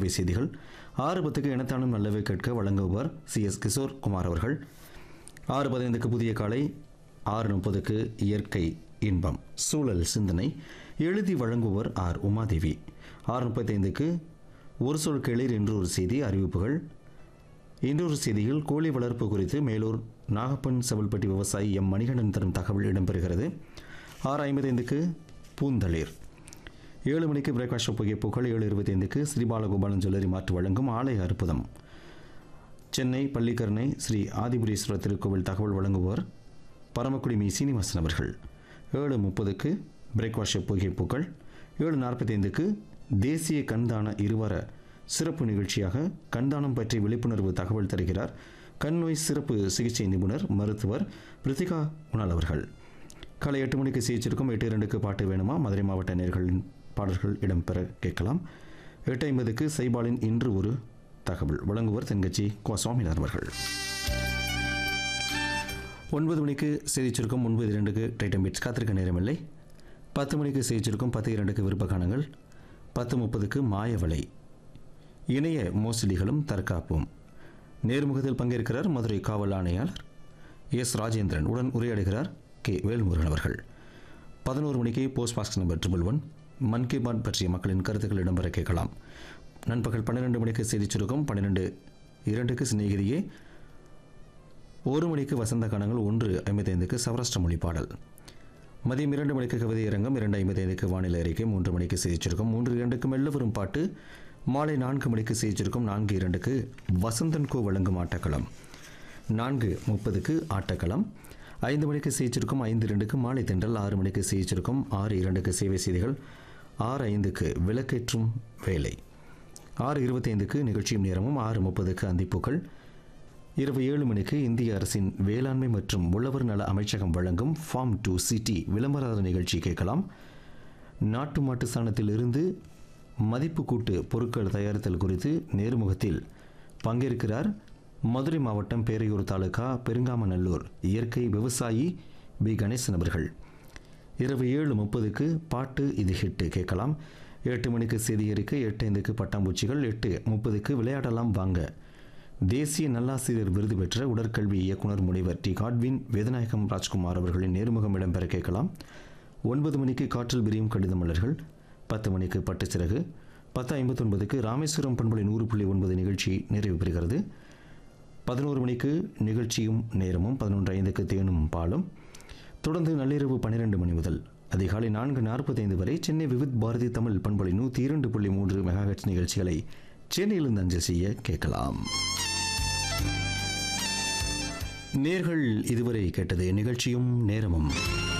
சேவை செய்திகள் ஆறு பத்துக்கு இனத்தானும் நல்லவை கேட்க வழங்குபவர் சி எஸ் கிஷோர் குமார் அவர்கள் ஆறு பதினைந்துக்கு புதிய காலை ஆறு முப்பதுக்கு இயற்கை இன்பம் சூழல் சிந்தனை எழுதி வழங்குபவர் ஆர் உமாதேவி ஆறு முப்பத்தைந்துக்கு ஒரு சொல் கேளீர் என்று ஒரு செய்தி அறிவிப்புகள் இன்னொரு செய்தியில் கோழி வளர்ப்பு குறித்து மேலூர் நாகப்பன் செவல்பட்டி விவசாயி எம் மணிகண்டன் தரும் தகவல் இடம்பெறுகிறது ஆறு ஐம்பத்தைந்துக்கு பூந்தளிர் ஏழு மணிக்கு பிரேக்ஃபாஸ்ட் புகைப்புகள் ஏழு இருபத்தைந்துக்கு ஸ்ரீபாலகோபாலன் ஜுவல்லரி மாற்று வழங்கும் ஆலய அற்புதம் சென்னை பள்ளிக்கரணை ஸ்ரீ ஆதிபுரீஸ்வரர் திருக்கோவில் தகவல் வழங்குபவர் பரமக்குடி மீ சீனிவாசன் அவர்கள் ஏழு முப்பதுக்கு பிரேக்ஃபாஸ்ட் புகைப்புகள் ஏழு நாற்பத்தைந்துக்கு தேசிய கண்தான இருவர சிறப்பு நிகழ்ச்சியாக கண்தானம் பற்றி விழிப்புணர்வு தகவல் தருகிறார் கண் நோய் சிறப்பு சிகிச்சை நிபுணர் மருத்துவர் பிரித்திகா உணல் அவர்கள் காலை எட்டு மணிக்கு சிகிச்சிருக்கும் எட்டு இரண்டுக்கு பாட்டு வேணுமா மதுரை மாவட்ட நேர்களின் பாடல்கள் இடம்பெற கேட்கலாம் எட்டு ஐம்பதுக்கு சைபாலின் இன்று ஒரு தகவல் வழங்குவர் தென்கட்சி கோ சுவாமிநாதன் அவர்கள் ஒன்பது மணிக்கு செய்திச்சிருக்கும் ஒன்பது இரண்டுக்கு டைட்டம் பீட்ஸ் காத்திருக்க நேரமில்லை பத்து மணிக்கு செய்திச்சிருக்கும் பத்து இரண்டுக்கு விருப்ப காணங்கள் பத்து முப்பதுக்கு மாயவலை இணைய மோசடிகளும் தற்காப்பும் நேர்முகத்தில் பங்கேற்கிறார் மதுரை காவல் ஆணையாளர் எஸ் ராஜேந்திரன் உடன் உரையாடுகிறார் கே வேல்முருகன் அவர்கள் பதினோரு மணிக்கு போஸ்ட் பாஸ்ட் number triple one Mann Ki Baat பற்றிய மக்களின் கருத்துக்கள் இடம்பெற கேட்கலாம் நண்பகல் பன்னிரெண்டு மணிக்கு செய்திச் சுருக்கம் பன்னிரெண்டு இரண்டுக்கு சிநேகிதியே ஒரு மணிக்கு வசந்த காலங்கள் ஒன்று ஐம்பத்தைந்துக்கு சௌராஷ்டிர மொழி பாடல் மதியம் இரண்டு மணிக்கு கவிதை அரங்கம் இரண்டு ஐம்பத்தைந்துக்கு வானிலை அறிக்கை மூன்று மணிக்கு செய்திச்சிருக்கும் மூன்று இரண்டுக்கு மெல்ல வரும் பாட்டு மாலை நான்கு மணிக்கு செய்திச்சிருக்கும் நான்கு இரண்டுக்கு வசந்தன் கோ வழங்கும் ஆட்டக்களம் நான்கு முப்பதுக்கு ஆட்டக்களம் ஐந்து மணிக்கு செய்திச்சிருக்கும் ஐந்து இரண்டுக்கு மாலை தென்றல் ஆறு மணிக்கு செய்திச்சிருக்கும் ஆறு இரண்டுக்கு சேவை செய்திகள் ஆறு ஐந்துக்கு விளக்கேற்றும் வேலை ஆறு இருபத்தைந்துக்கு நிகழ்ச்சியும் நேரமும் ஆறு முப்பதுக்கு அந்திப்பூக்கள் இரவு ஏழு மணிக்கு இந்திய அரசின் வேளாண்மை மற்றும் உழவர் நல அமைச்சகம் வழங்கும் ஃபார்ம் டு சிட்டி விளம்பர நிகழ்ச்சி கேட்கலாம் நாட்டு மாட்டு சாணத்தில் இருந்து மதிப்பு கூட்டு பொருட்கள் தயாரித்தல் குறித்து நேர்முகத்தில் பங்கேற்கிறார் மதுரை மாவட்டம் பேரையூர் தாலுகா பெருங்காமநல்லூர் இயற்கை விவசாயி பி கணேசன் அவர்கள் இரவு ஏழு முப்பதுக்கு பாட்டு இது ஹிட்டு கேட்கலாம் எட்டு மணிக்கு செய்தி அறிக்கை எட்டு ஐந்துக்கு பட்டாம்பூச்சிகள் எட்டு முப்பதுக்கு விளையாடலாம் வாங்க தேசிய நல்லாசிரியர் விருது பெற்ற உடற்கல்வி இயக்குனர் முனைவர் டி காட்வின் வேதநாயகம் ராஜ்குமார் அவர்களின் நேர்முகம் இடம்பெற கேட்கலாம் ஒன்பது மணிக்கு காற்றில் விரியும் கடித மலர்கள் பத்து மணிக்கு பட்டுச்சிறகு பத்து ஐம்பத்தொன்பதுக்கு ராமேஸ்வரம் பண்பலை நூறு புள்ளி ஒன்பது நிகழ்ச்சி நிறைவு பெறுகிறது பதினோரு மணிக்கு நிகழ்ச்சியும் நேரமும் பதினொன்று ஐந்துக்கு தேனும் பாலும் தொடர்ந்து நள்ளிரவு பன்னிரெண்டு மணி முதல் அதிகாலை நான்கு நாற்பத்தைந்து வரை சென்னை விவித் பாரதி தமிழ் பண்பலை நூற்றி இரண்டு புள்ளி மூன்று மெகாஹெட்ஸ் நிகழ்ச்சிகளை சென்னையிலிருந்து அஞ்சல் செய்ய கேட்கலாம் நேர்கள் இதுவரை கேட்டது நிகழ்ச்சியும் நேரமும்